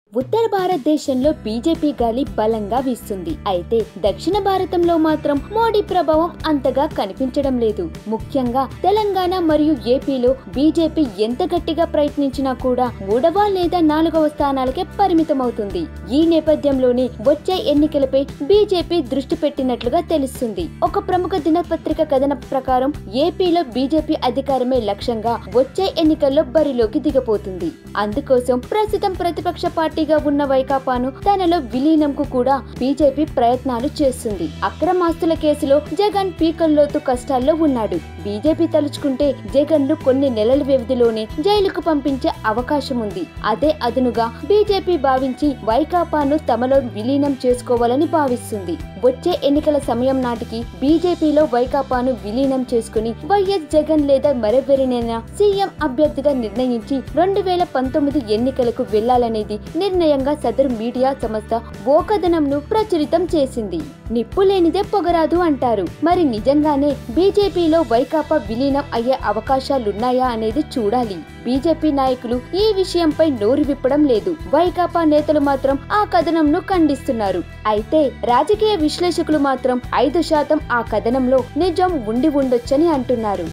ఉత్తర భారతదేశంలో బీజేపీ గాలి బలంగా వీస్తుంది అయితే దక్షిణ భారతంలో మాత్రం మోడీ ప్రభావం అంతగా కనిపించడం లేదు ముఖ్యంగా తెలంగాణ మరియు ఏపీలో బీజేపీ ఎంత గట్టిగా ప్రయత్నించినా కూడా మూడవ లేదా నాలుగవ స్థానాలకే పరిమితమవుతుంది ఈ నేపథ్యంలోనే వచ్చే ఎన్నికలపై బీజేపీ దృష్టి పెట్టినట్లుగా తెలుస్తుంది ఒక ప్రముఖ దినపత్రిక కథనం ప్రకారం ఏపీలో బీజేపీ అధికారమే లక్ష్యంగా వచ్చే ఎన్నికల్లో బరిలోకి దిగబోతుంది అందుకోసం ప్రస్తుతం ప్రతిపక్ష పార్టీగా ఉన్న వైకాపాను తనలో విలీనంకు కూడా బీజేపీ ప్రయత్నాలు చేస్తుంది అక్రమాస్తుల కేసులో జగన్ పీకల్లోతు కష్టాల్లో ఉన్నాడు బీజేపీ తలుచుకుంటే జగన్ ను కొన్ని నెలల వ్యవధిలోనే జైలుకు పంపించే అవకాశం ఉంది అదే అదునుగా బీజేపీ భావించి వైకాపాను తమలో విలీనం చేసుకోవాలని భావిస్తుంది వచ్చే ఎన్నికల సమయం నాటికి బీజేపీలో వైకాపాను విలీనం చేసుకుని వైఎస్ జగన్ లేదా మరెవరినైనా సీఎం అభ్యర్థిగా నిర్ణయించి రెండు వేల పంతొమ్మిది ఎన్నికలకు వెళ్లాలనేది నిర్ణయంగా సదరు మీడియా సంస్థ ఓ కథనంను ప్రచురితం చేసింది నిప్పు లేనిదే పొగరాదు అంటారు మరి నిజంగానే బీజేపీలో వైకాపా విలీనం అయ్యే అవకాశాలున్నాయా అనేది చూడాలి బీజేపీ నాయకులు ఈ విషయంపై నోరు విప్పడం లేదు వైకాపా నేతలు మాత్రం ఆ కథనంను ఖండిస్తున్నారు అయితే రాజకీయ విశ్లేషకులు మాత్రం ఐదు శాతం ఆ కథనంలో నిజం ఉండి ఉండొచ్చని అంటున్నారు